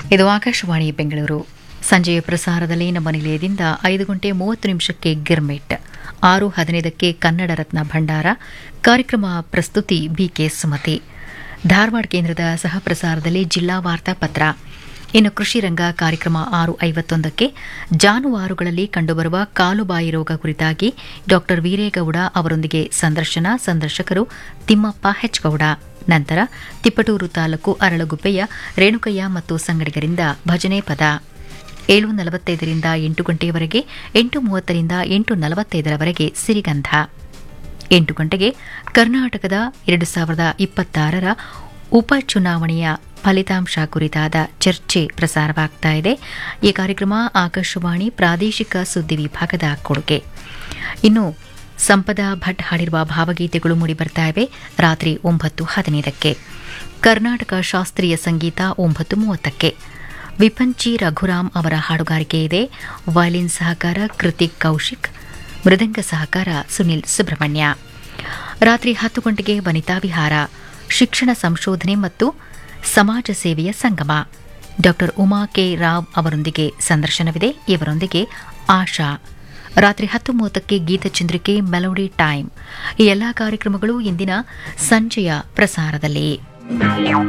ಇದು ಆಕಾಶವಾಣಿ ಬೆಂಗಳೂರು ಸಂಜೆಯ ಪ್ರಸಾರದಲ್ಲಿ ನಮ್ಮ ನಿಲಯದಿಂದ ಐದು ಗಂಟೆ ಮೂವತ್ತು ನಿಮಿಷಕ್ಕೆ ಗಿರ್ಮಿಟ್ ಆರು ಹದಿನೈದಕ್ಕೆ ಕನ್ನಡ ರತ್ನ ಭಂಡಾರ ಕಾರ್ಯಕ್ರಮ ಪ್ರಸ್ತುತಿ ಬಿಕೆ ಸುಮತಿ ಧಾರವಾಡ ಕೇಂದ್ರದ ಸಹ ಪ್ರಸಾರದಲ್ಲಿ ಜಿಲ್ಲಾ ವಾರ್ತಾಪತ್ರ ಇನ್ನು ಕೃಷಿ ರಂಗ ಕಾರ್ಯಕ್ರಮ ಆರು ಐವತ್ತೊಂದಕ್ಕೆ ಜಾನುವಾರುಗಳಲ್ಲಿ ಕಂಡುಬರುವ ಕಾಲುಬಾಯಿ ರೋಗ ಕುರಿತಾಗಿ ಡಾ ವೀರೇಗೌಡ ಅವರೊಂದಿಗೆ ಸಂದರ್ಶನ ಸಂದರ್ಶಕರು ತಿಮ್ಮಪ್ಪ ಹೆಚ್ಗೌಡ ನಂತರ ತಿಪ್ಪಟೂರು ತಾಲೂಕು ಅರಳಗುಪ್ಪೆಯ ರೇಣುಕಯ್ಯ ಮತ್ತು ಸಂಗಡಿಗರಿಂದ ಭಜನೆ ಪದ ಏಳು ನಲವತ್ತೈದರಿಂದ ಎಂಟು ಗಂಟೆಯವರೆಗೆ ಎಂಟು ಮೂವತ್ತರಿಂದ ಎಂಟು ನಲವತ್ತೈದರವರೆಗೆ ಸಿರಿಗಂಧ ಎಂಟು ಗಂಟೆಗೆ ಕರ್ನಾಟಕದ ಎರಡು ಸಾವಿರದ ಇಪ್ಪತ್ತಾರರ ಉಪಚುನಾವಣೆಯ ಫಲಿತಾಂಶ ಕುರಿತಾದ ಚರ್ಚೆ ಪ್ರಸಾರವಾಗ್ತಾ ಇದೆ ಈ ಕಾರ್ಯಕ್ರಮ ಆಕಾಶವಾಣಿ ಪ್ರಾದೇಶಿಕ ಸುದ್ದಿ ವಿಭಾಗದ ಕೊಡುಗೆ ಇನ್ನು ಸಂಪದ ಭಟ್ ಹಾಡಿರುವ ಭಾವಗೀತೆಗಳು ಮೂಡಿಬರ್ತಾ ಇವೆ ರಾತ್ರಿ ಒಂಬತ್ತು ಹದಿನೈದಕ್ಕೆ ಕರ್ನಾಟಕ ಶಾಸ್ತ್ರೀಯ ಸಂಗೀತ ಒಂಬತ್ತು ಮೂವತ್ತಕ್ಕೆ ವಿಪಂಚಿ ರಘುರಾಮ್ ಅವರ ಹಾಡುಗಾರಿಕೆ ಇದೆ ವಯಲಿನ್ ಸಹಕಾರ ಕೃತಿಕ್ ಕೌಶಿಕ್ ಮೃದಂಗ ಸಹಕಾರ ಸುನಿಲ್ ಸುಬ್ರಹ್ಮಣ್ಯ ರಾತ್ರಿ ಹತ್ತು ಗಂಟೆಗೆ ವನಿತಾ ವಿಹಾರ ಶಿಕ್ಷಣ ಸಂಶೋಧನೆ ಮತ್ತು ಸಮಾಜ ಸೇವೆಯ ಸಂಗಮ ಡಾ ಉಮಾ ಕೆ ರಾವ್ ಅವರೊಂದಿಗೆ ಸಂದರ್ಶನವಿದೆ ಇವರೊಂದಿಗೆ ಆಶಾ ರಾತ್ರಿ ಹತ್ತು ಮೂವತ್ತಕ್ಕೆ ಗೀತಚಂದ್ರಿಕೆ ಮೆಲೋಡಿ ಟೈಮ್ ಈ ಎಲ್ಲಾ ಕಾರ್ಯಕ್ರಮಗಳು ಇಂದಿನ ಸಂಜೆಯ ಪ್ರಸಾರದಲ್ಲಿ